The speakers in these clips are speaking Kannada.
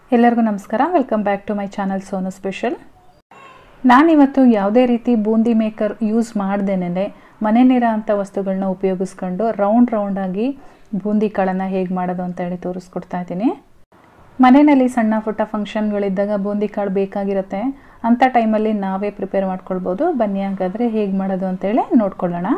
ಎಲ್ಲರಿಗೂ ನಮಸ್ಕಾರ welcome back to my channel Sonu special ನಾನಿವತ್ತು ಯಾವುದೇ ರೀತಿ ಬೂಂದಿ ಮೇಕರ್ ಯೂಸ್ ಮಾಡ್ದೇನೆ ಮನೆಯಲ್ಲಿರೋ ಅಂಥ ವಸ್ತುಗಳನ್ನ ಉಪಯೋಗಿಸ್ಕೊಂಡು ರೌಂಡ್ ರೌಂಡಾಗಿ ಬೂಂದಿ ಕಾಳನ್ನು ಹೇಗೆ ಮಾಡೋದು ಅಂತ ಹೇಳಿ ತೋರಿಸ್ಕೊಡ್ತಾ ಇದ್ದೀನಿ ಮನೆಯಲ್ಲಿ ಸಣ್ಣ ಪುಟ್ಟ ಫಂಕ್ಷನ್ಗಳಿದ್ದಾಗ ಬೂಂದಿ ಕಾಳು ಬೇಕಾಗಿರುತ್ತೆ ಅಂಥ ಟೈಮಲ್ಲಿ ನಾವೇ ಪ್ರಿಪೇರ್ ಮಾಡ್ಕೊಳ್ಬೋದು ಬನ್ನಿ ಹಾಗಾದರೆ ಹೇಗೆ ಮಾಡೋದು ಅಂತೇಳಿ ನೋಡ್ಕೊಳ್ಳೋಣ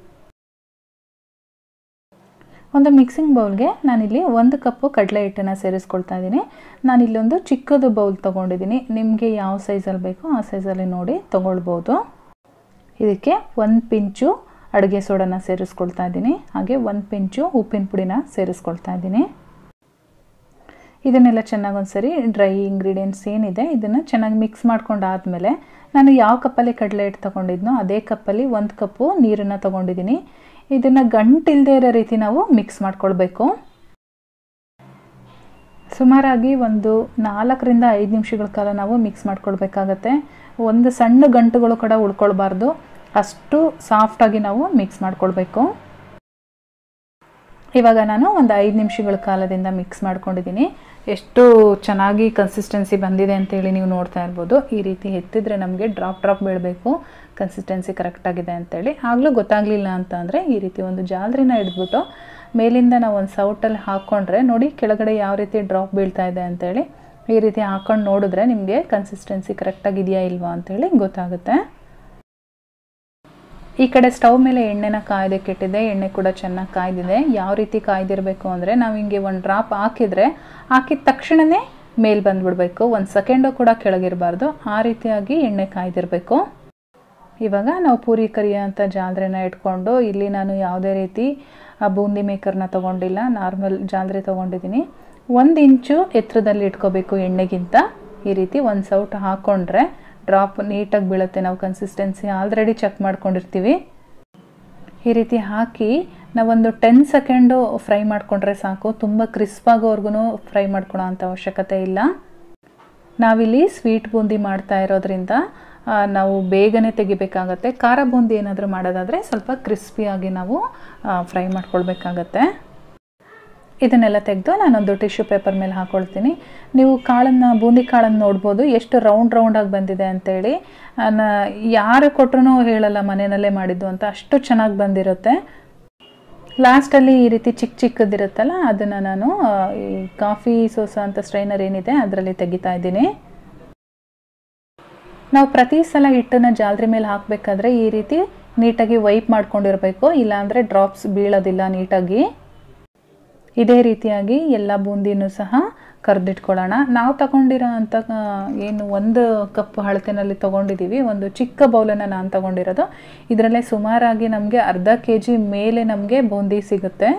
ಒಂದು ಮಿಕ್ಸಿಂಗ್ ಬೌಲ್ಗೆ ನಾನಿಲ್ಲಿ ಒಂದು ಕಪ್ಪು ಕಡಲೆ ಹಿಟ್ಟನ್ನು ಸೇರಿಸ್ಕೊಳ್ತಾ ಇದ್ದೀನಿ ನಾನಿಲ್ಲೊಂದು ಚಿಕ್ಕದು ಬೌಲ್ ತೊಗೊಂಡಿದ್ದೀನಿ ನಿಮಗೆ ಯಾವ ಸೈಜಲ್ಲಿ ಬೇಕೋ ಆ ಸೈಜಲ್ಲಿ ನೋಡಿ ತೊಗೊಳ್ಬೋದು ಇದಕ್ಕೆ ಒಂದು ಪಿಂಚು ಅಡುಗೆ ಸೋಡನ ಸೇರಿಸ್ಕೊಳ್ತಾ ಇದ್ದೀನಿ ಹಾಗೆ ಒಂದು ಪಿಂಚು ಉಪ್ಪಿನ ಪುಡಿನ ಸೇರಿಸ್ಕೊಳ್ತಾ ಇದ್ದೀನಿ ಇದನ್ನೆಲ್ಲ ಚೆನ್ನಾಗಿ ಒಂದ್ಸರಿ ಡ್ರೈ ಇಂಗ್ರೀಡಿಯೆಂಟ್ಸ್ ಏನಿದೆ ಇದನ್ನು ಚೆನ್ನಾಗಿ ಮಿಕ್ಸ್ ಮಾಡ್ಕೊಂಡಾದಮೇಲೆ ನಾನು ಯಾವ ಕಪ್ಪಲ್ಲಿ ಕಡಲೆ ಹಿಟ್ಟು ತೊಗೊಂಡಿದ್ನೋ ಅದೇ ಕಪ್ಪಲ್ಲಿ ಒಂದು ಕಪ್ಪು ನೀರನ್ನು ತೊಗೊಂಡಿದ್ದೀನಿ ಇದನ್ನು ಗಂಟಿಲ್ಲದೆ ಇರೋ ರೀತಿ ನಾವು ಮಿಕ್ಸ್ ಮಾಡ್ಕೊಳ್ಬೇಕು ಸುಮಾರಾಗಿ ಒಂದು ನಾಲ್ಕರಿಂದ ಐದು ನಿಮಿಷಗಳ ಕಾಲ ನಾವು ಮಿಕ್ಸ್ ಮಾಡ್ಕೊಳ್ಬೇಕಾಗತ್ತೆ ಒಂದು ಸಣ್ಣ ಗಂಟುಗಳು ಕೂಡ ಉಳ್ಕೊಳ್ಬಾರ್ದು ಅಷ್ಟು ಸಾಫ್ಟಾಗಿ ನಾವು ಮಿಕ್ಸ್ ಮಾಡ್ಕೊಳ್ಬೇಕು ಇವಾಗ ನಾನು ಒಂದು ಐದು ನಿಮಿಷಗಳ ಕಾಲದಿಂದ ಮಿಕ್ಸ್ ಮಾಡ್ಕೊಂಡಿದ್ದೀನಿ ಎಷ್ಟು ಚೆನ್ನಾಗಿ ಕನ್ಸಿಸ್ಟೆನ್ಸಿ ಬಂದಿದೆ ಅಂತೇಳಿ ನೀವು ನೋಡ್ತಾ ಇರ್ಬೋದು ಈ ರೀತಿ ಎತ್ತಿದ್ರೆ ನಮಗೆ ಡ್ರಾಪ್ ಡ್ರಾಪ್ ಬೀಳಬೇಕು ಕನ್ಸಿಸ್ಟೆನ್ಸಿ ಕರೆಕ್ಟಾಗಿದೆ ಅಂತೇಳಿ ಆಗಲೂ ಗೊತ್ತಾಗಲಿಲ್ಲ ಅಂತ ಅಂದರೆ ಈ ರೀತಿ ಒಂದು ಜಾಲರಿನ ಹಿಡಿದ್ಬಿಟ್ಟು ಮೇಲಿಂದ ನಾವು ಒಂದು ಸೌಟಲ್ಲಿ ಹಾಕ್ಕೊಂಡ್ರೆ ನೋಡಿ ಕೆಳಗಡೆ ಯಾವ ರೀತಿ ಡ್ರಾಪ್ ಬೀಳ್ತಾ ಇದೆ ಅಂತೇಳಿ ಈ ರೀತಿ ಹಾಕ್ಕೊಂಡು ನೋಡಿದ್ರೆ ನಿಮಗೆ ಕನ್ಸಿಸ್ಟೆನ್ಸಿ ಕರೆಕ್ಟಾಗಿದೆಯಾ ಇಲ್ವಾ ಅಂತೇಳಿ ಗೊತ್ತಾಗುತ್ತೆ ಈ ಕಡೆ ಸ್ಟವ್ ಮೇಲೆ ಎಣ್ಣೆನ ಕಾಯ್ದಕ್ಕೆ ಇಟ್ಟಿದ್ದೆ ಎಣ್ಣೆ ಕೂಡ ಚೆನ್ನಾಗಿ ಕಾಯ್ದಿದೆ ಯಾವ ರೀತಿ ಕಾಯ್ದಿರಬೇಕು ಅಂದರೆ ನಾವು ಹಿಂಗೆ ಒಂದು ಡ್ರಾಪ್ ಹಾಕಿದರೆ ಹಾಕಿದ ತಕ್ಷಣವೇ ಮೇಲೆ ಬಂದುಬಿಡಬೇಕು ಒಂದು ಸೆಕೆಂಡು ಕೂಡ ಕೆಳಗಿರಬಾರ್ದು ಆ ರೀತಿಯಾಗಿ ಎಣ್ಣೆ ಕಾಯ್ದಿರಬೇಕು ಇವಾಗ ನಾವು ಪೂರಿ ಕರಿಯ ಅಂತ ಜಾಲ್ರೆನ ಇಟ್ಕೊಂಡು ಇಲ್ಲಿ ನಾನು ಯಾವುದೇ ರೀತಿ ಆ ಬೂಂದಿ ಮೇಕರ್ನ ತೊಗೊಂಡಿಲ್ಲ ನಾರ್ಮಲ್ ಜಾಲ್ರೆ ತೊಗೊಂಡಿದ್ದೀನಿ ಒಂದು ಇಂಚು ಎತ್ತರದಲ್ಲಿ ಇಟ್ಕೋಬೇಕು ಎಣ್ಣೆಗಿಂತ ಈ ರೀತಿ ಒಂದು ಸೌಟ್ ಹಾಕ್ಕೊಂಡ್ರೆ ಡ್ರಾಪ್ ನೀಟಾಗಿ ಬೀಳುತ್ತೆ ನಾವು ಕನ್ಸಿಸ್ಟೆನ್ಸಿ ಆಲ್ರೆಡಿ ಚೆಕ್ ಮಾಡ್ಕೊಂಡಿರ್ತೀವಿ ಈ ರೀತಿ ಹಾಕಿ ನಾವೊಂದು ಟೆನ್ ಸೆಕೆಂಡು ಫ್ರೈ ಮಾಡಿಕೊಂಡ್ರೆ ಸಾಕು ತುಂಬ ಕ್ರಿಸ್ಪಾಗೋವರೆಗೂ ಫ್ರೈ ಮಾಡ್ಕೊಳ್ಳೋ ಅಂಥ ಅವಶ್ಯಕತೆ ಇಲ್ಲ ನಾವಿಲ್ಲಿ ಸ್ವೀಟ್ ಬೂಂದಿ ಮಾಡ್ತಾ ಇರೋದ್ರಿಂದ ನಾವು ಬೇಗನೆ ತೆಗಿಬೇಕಾಗತ್ತೆ ಖಾರ ಬೂಂದಿ ಏನಾದರೂ ಮಾಡೋದಾದರೆ ಸ್ವಲ್ಪ ಕ್ರಿಸ್ಪಿಯಾಗಿ ನಾವು ಫ್ರೈ ಮಾಡ್ಕೊಳ್ಬೇಕಾಗತ್ತೆ ಇದನ್ನೆಲ್ಲ ತೆಗೆದು ನಾನೊಂದು ಟಿಶ್ಯೂ ಪೇಪರ್ ಮೇಲೆ ಹಾಕ್ಕೊಳ್ತೀನಿ ನೀವು ಕಾಳನ್ನು ಬೂಂದಿ ಕಾಳನ್ನು ನೋಡ್ಬೋದು ಎಷ್ಟು ರೌಂಡ್ ರೌಂಡಾಗಿ ಬಂದಿದೆ ಅಂತೇಳಿ ನಾನು ಯಾರು ಕೊಟ್ಟರು ಹೇಳಲ್ಲ ಮನೆಯಲ್ಲೇ ಮಾಡಿದ್ದು ಅಂತ ಅಷ್ಟು ಚೆನ್ನಾಗಿ ಬಂದಿರುತ್ತೆ ಲಾಸ್ಟಲ್ಲಿ ಈ ರೀತಿ ಚಿಕ್ಕ ಚಿಕ್ಕದಿರುತ್ತಲ್ಲ ಅದನ್ನು ನಾನು ಈ ಕಾಫಿ ಸೋಸ ಅಂತ ಸ್ಟ್ರೈನರ್ ಏನಿದೆ ಅದರಲ್ಲಿ ತೆಗಿತಾ ಇದ್ದೀನಿ ನಾವು ಪ್ರತಿ ಸಲ ಹಿಟ್ಟನ್ನು ಜಾಲ್ರಿ ಮೇಲೆ ಹಾಕಬೇಕಾದ್ರೆ ಈ ರೀತಿ ನೀಟಾಗಿ ವೈಪ್ ಮಾಡ್ಕೊಂಡಿರಬೇಕು ಇಲ್ಲಾಂದರೆ ಡ್ರಾಪ್ಸ್ ಬೀಳೋದಿಲ್ಲ ನೀಟಾಗಿ ಇದೇ ರೀತಿಯಾಗಿ ಎಲ್ಲ ಬೂಂದಿನೂ ಸಹ ಕರೆದಿಟ್ಕೊಳ್ಳೋಣ ನಾವು ತಗೊಂಡಿರೋ ಅಂಥ ಏನು ಒಂದು ಕಪ್ ಅಳತೆನಲ್ಲಿ ತೊಗೊಂಡಿದ್ದೀವಿ ಒಂದು ಚಿಕ್ಕ ಬೌಲನ್ನು ನಾನು ತೊಗೊಂಡಿರೋದು ಇದರಲ್ಲೇ ಸುಮಾರಾಗಿ ನಮಗೆ ಅರ್ಧ ಕೆ ಜಿ ಮೇಲೆ ನಮಗೆ ಬೂಂದಿ ಸಿಗುತ್ತೆ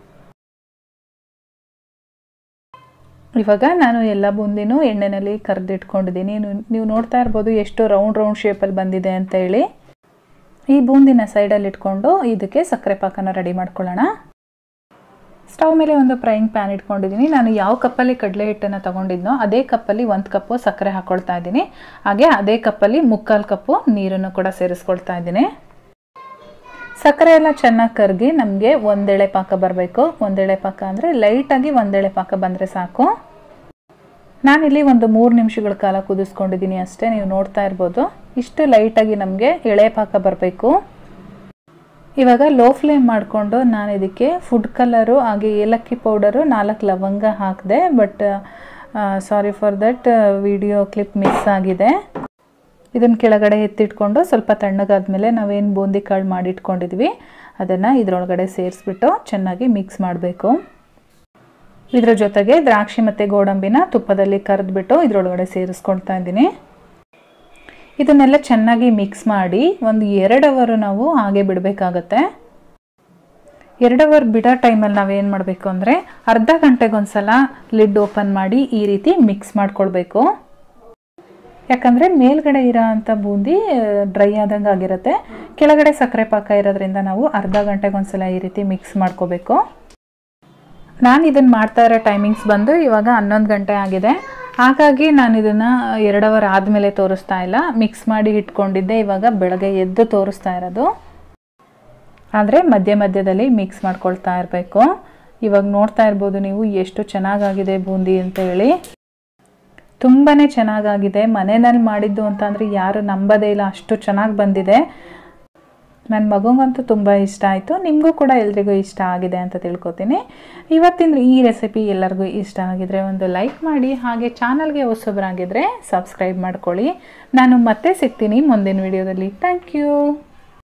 ಇವಾಗ ನಾನು ಎಲ್ಲ ಬೂಂದಿನೂ ಎಣ್ಣೆಯಲ್ಲಿ ಕರೆದಿಟ್ಕೊಂಡಿದ್ದೀನಿ ನೀವು ನೋಡ್ತಾ ಇರ್ಬೋದು ಎಷ್ಟು ರೌಂಡ್ ರೌಂಡ್ ಶೇಪಲ್ಲಿ ಬಂದಿದೆ ಅಂತ ಹೇಳಿ ಈ ಬೂಂದಿನ ಸೈಡಲ್ಲಿ ಇಟ್ಕೊಂಡು ಇದಕ್ಕೆ ಸಕ್ಕರೆ ಪಾಕನ ರೆಡಿ ಮಾಡ್ಕೊಳ್ಳೋಣ ಸ್ಟವ್ ಮೇಲೆ ಒಂದು ಫ್ರೈಯಿಂಗ್ ಪ್ಯಾನ್ ಇಟ್ಕೊಂಡಿದ್ದೀನಿ ನಾನು ಯಾವ ಕಪ್ಪಲ್ಲಿ ಕಡಲೆ ಹಿಟ್ಟನ್ನು ತೊಗೊಂಡಿದ್ನೋ ಅದೇ ಕಪ್ಪಲ್ಲಿ ಒಂದು ಕಪ್ಪು ಸಕ್ಕರೆ ಹಾಕ್ಕೊಳ್ತಾ ಇದ್ದೀನಿ ಹಾಗೆ ಅದೇ ಕಪ್ಪಲ್ಲಿ ಮುಕ್ಕಾಲು ಕಪ್ಪು ನೀರನ್ನು ಕೂಡ ಸೇರಿಸ್ಕೊಳ್ತಾ ಇದ್ದೀನಿ ಸಕ್ಕರೆ ಎಲ್ಲ ಚೆನ್ನಾಗಿ ಕರಗಿ ನಮಗೆ ಒಂದೆಳೆ ಪಾಕ ಬರಬೇಕು ಒಂದೆಳೆ ಪಾಕ ಅಂದರೆ ಲೈಟಾಗಿ ಒಂದೆಳೆ ಪಾಕ ಬಂದರೆ ಸಾಕು ನಾನಿಲ್ಲಿ ಒಂದು ಮೂರು ನಿಮಿಷಗಳ ಕಾಲ ಕುದಿಸ್ಕೊಂಡಿದ್ದೀನಿ ಅಷ್ಟೇ ನೀವು ನೋಡ್ತಾ ಇರ್ಬೋದು ಇಷ್ಟು ಲೈಟಾಗಿ ನಮಗೆ ಎಳೆ ಪಾಕ ಬರಬೇಕು ಇವಾಗ ಲೋ ಫ್ಲೇಮ್ ಮಾಡಿಕೊಂಡು ನಾನು ಇದಕ್ಕೆ ಫುಡ್ ಕಲರು ಹಾಗೆ ಏಲಕ್ಕಿ ಪೌಡರು ನಾಲ್ಕು ಲವಂಗ ಹಾಕಿದೆ but sorry for that video clip miss ಆಗಿದೆ ಇದನ್ನು ಕೆಳಗಡೆ ಎತ್ತಿಟ್ಕೊಂಡು ಸ್ವಲ್ಪ ತಣ್ಣಗಾದ್ಮೇಲೆ ನಾವೇನು ಬೂಂದಿ ಕಾಳು ಮಾಡಿಟ್ಕೊಂಡಿದ್ವಿ ಅದನ್ನು ಇದರೊಳಗಡೆ ಸೇರಿಸ್ಬಿಟ್ಟು ಚೆನ್ನಾಗಿ ಮಿಕ್ಸ್ ಮಾಡಬೇಕು ಇದರ ಜೊತೆಗೆ ದ್ರಾಕ್ಷಿ ಮತ್ತು ಗೋಡಂಬಿನ ತುಪ್ಪದಲ್ಲಿ ಕರೆದ್ಬಿಟ್ಟು ಇದರೊಳಗಡೆ ಸೇರಿಸ್ಕೊಳ್ತಾ ಇದ್ದೀನಿ ಇದನ್ನೆಲ್ಲ ಚೆನ್ನಾಗಿ ಮಿಕ್ಸ್ ಮಾಡಿ ಒಂದು ಎರಡು ಅವರು ನಾವು ಹಾಗೆ ಬಿಡಬೇಕಾಗತ್ತೆ ಎರಡು ಅವರ್ ಬಿಡೋ ಟೈಮಲ್ಲಿ ನಾವೇನು ಮಾಡಬೇಕು ಅಂದರೆ ಅರ್ಧ ಗಂಟೆಗೊಂದ್ಸಲ ಲಿಡ್ ಓಪನ್ ಮಾಡಿ ಈ ರೀತಿ ಮಿಕ್ಸ್ ಮಾಡ್ಕೊಳ್ಬೇಕು ಯಾಕಂದರೆ ಮೇಲ್ಗಡೆ ಇರೋ ಅಂಥ ಬೂಂದಿ ಡ್ರೈ ಆದಂಗೆ ಆಗಿರುತ್ತೆ ಕೆಳಗಡೆ ಸಕ್ಕರೆ ಪಾಕ ಇರೋದ್ರಿಂದ ನಾವು ಅರ್ಧ ಗಂಟೆಗೊಂದ್ಸಲ ಈ ರೀತಿ ಮಿಕ್ಸ್ ಮಾಡ್ಕೋಬೇಕು ನಾನು ಇದನ್ನು ಮಾಡ್ತಾ ಇರೋ ಟೈಮಿಂಗ್ಸ್ ಬಂದು ಇವಾಗ ಹನ್ನೊಂದು ಗಂಟೆ ಆಗಿದೆ ಹಾಗಾಗಿ ನಾನು ಇದನ್ನು ಎರಡು ಅವರ್ ಆದಮೇಲೆ ತೋರಿಸ್ತಾ ಇಲ್ಲ ಮಿಕ್ಸ್ ಮಾಡಿ ಇಟ್ಕೊಂಡಿದ್ದೆ ಇವಾಗ ಬೆಳಗ್ಗೆ ಎದ್ದು ತೋರಿಸ್ತಾ ಇರೋದು ಆದರೆ ಮಧ್ಯ ಮಧ್ಯದಲ್ಲಿ ಮಿಕ್ಸ್ ಮಾಡ್ಕೊಳ್ತಾ ಇರಬೇಕು ಇವಾಗ ನೋಡ್ತಾ ಇರ್ಬೋದು ನೀವು ಎಷ್ಟು ಚೆನ್ನಾಗಾಗಿದೆ ಬೂಂದಿ ಅಂತ ಹೇಳಿ ತುಂಬಾ ಚೆನ್ನಾಗಾಗಿದೆ ಮನೆಯಲ್ಲಿ ಮಾಡಿದ್ದು ಅಂತಂದರೆ ಯಾರು ನಂಬೋದೇ ಇಲ್ಲ ಅಷ್ಟು ಚೆನ್ನಾಗಿ ಬಂದಿದೆ ನನ್ನ ಮಗುಗಂತೂ ತುಂಬ ಇಷ್ಟ ಆಯಿತು ನಿಮಗೂ ಕೂಡ ಎಲ್ರಿಗೂ ಇಷ್ಟ ಆಗಿದೆ ಅಂತ ತಿಳ್ಕೊತೀನಿ ಇವತ್ತಿನ ಈ ರೆಸಿಪಿ ಎಲ್ಲರಿಗೂ ಇಷ್ಟ ಆಗಿದ್ರೆ ಒಂದು ಲೈಕ್ ಮಾಡಿ ಹಾಗೆ ಚಾನಲ್ಗೆ ಹೊಸಬರಾಗಿದ್ದರೆ ಸಬ್ಸ್ಕ್ರೈಬ್ ಮಾಡ್ಕೊಳ್ಳಿ ನಾನು ಮತ್ತೆ ಸಿಗ್ತೀನಿ ಮುಂದಿನ ವಿಡಿಯೋದಲ್ಲಿ ಥ್ಯಾಂಕ್ ಯು